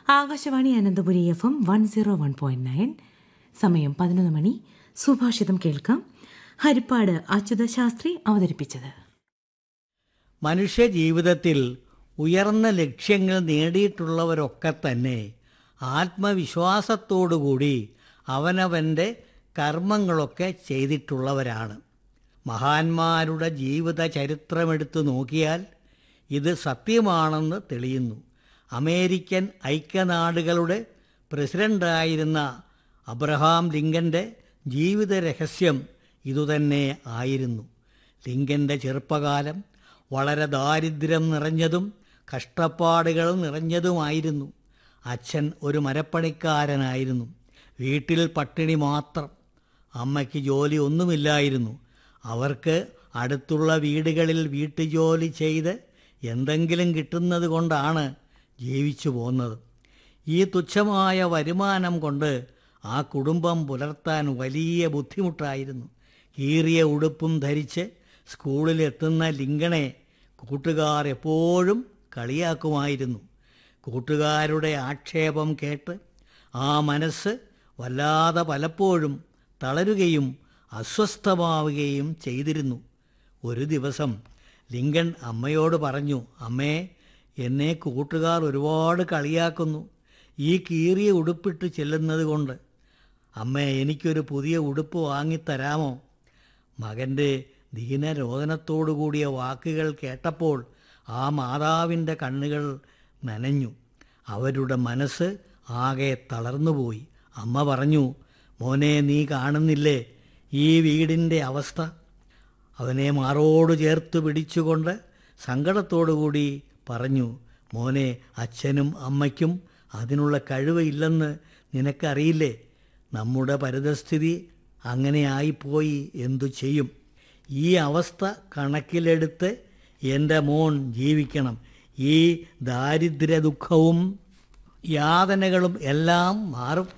Akashvani Ananthapuri F M one zero one point nine സമയം പതിനൊന്ന് മണി സുഭാഷിതം കേൾക്കാം ഹരിപ്പാട് അച്യുത ശാസ്ത്രി അവതരിപ്പിച്ചത് മനുഷ്യ ജീവിതത്തിൽ ഉയർന്ന ലക്ഷ്യങ്ങൾ നേടിയിട്ടുള്ളവരൊക്കെ തന്നെ ആത്മവിശ്വാസത്തോടുകൂടി അവനവൻ്റെ കർമ്മങ്ങളൊക്കെ ചെയ്തിട്ടുള്ളവരാണ് മഹാന്മാരുടെ ജീവിത ചരിത്രമെടുത്തു നോക്കിയാൽ ഇത് സത്യമാണെന്ന് തെളിയുന്നു അമേരിക്കൻ ഐക്യനാടുകളുടെ പ്രസിഡൻ്റായിരുന്ന അബ്രഹാം ലിങ്കൻ്റെ ജീവിത രഹസ്യം ഇതുതന്നെ ആയിരുന്നു ലിങ്കൻ്റെ ചെറുപ്പകാലം വളരെ ദാരിദ്ര്യം നിറഞ്ഞതും കഷ്ടപ്പാടുകൾ നിറഞ്ഞതുമായിരുന്നു അച്ഛൻ ഒരു മരപ്പണിക്കാരനായിരുന്നു വീട്ടിൽ പട്ടിണി മാത്രം അമ്മയ്ക്ക് ജോലി ഒന്നുമില്ലായിരുന്നു അവർക്ക് അടുത്തുള്ള വീടുകളിൽ വീട്ടുജോലി ചെയ്ത് എന്തെങ്കിലും കിട്ടുന്നത് കൊണ്ടാണ് ജീവിച്ചു പോന്നത് ഈ തുച്ഛമായ വരുമാനം കൊണ്ട് ആ കുടുംബം പുലർത്താൻ വലിയ ബുദ്ധിമുട്ടായിരുന്നു കീറിയ ഉടുപ്പും ധരിച്ച് സ്കൂളിലെത്തുന്ന ലിങ്കണെ കൂട്ടുകാർ എപ്പോഴും കളിയാക്കുമായിരുന്നു കൂട്ടുകാരുടെ ആക്ഷേപം കേട്ട് ആ മനസ്സ് വല്ലാതെ പലപ്പോഴും തളരുകയും അസ്വസ്ഥമാവുകയും ചെയ്തിരുന്നു ഒരു ദിവസം ലിങ്കൺ അമ്മയോട് പറഞ്ഞു അമ്മേ എന്നെ കൂട്ടുകാർ ഒരുപാട് കളിയാക്കുന്നു ഈ കീറിയ ഉടുപ്പിട്ട് ചെല്ലുന്നത് കൊണ്ട് അമ്മേ എനിക്കൊരു പുതിയ ഉടുപ്പ് വാങ്ങിത്തരാമോ മകൻ്റെ ദീനരോധനത്തോടു കൂടിയ വാക്കുകൾ കേട്ടപ്പോൾ ആ മാതാവിൻ്റെ കണ്ണുകൾ നനഞ്ഞു അവരുടെ മനസ്സ് ആകെ തളർന്നുപോയി അമ്മ പറഞ്ഞു മോനെ നീ കാണുന്നില്ലേ ഈ വീടിൻ്റെ അവസ്ഥ അവനെ മാറോട് ചേർത്ത് പിടിച്ചുകൊണ്ട് സങ്കടത്തോടുകൂടി പറഞ്ഞു മോനെ അച്ഛനും അമ്മയ്ക്കും അതിനുള്ള കഴിവ് ഇല്ലെന്ന് നിനക്കറിയില്ലേ നമ്മുടെ പരിതസ്ഥിതി അങ്ങനെയായിപ്പോയി എന്തു ചെയ്യും ഈ അവസ്ഥ കണക്കിലെടുത്ത് എൻ്റെ മോൻ ജീവിക്കണം ഈ ദാരിദ്ര്യ ദുഃഖവും യാതനകളും എല്ലാം മാറും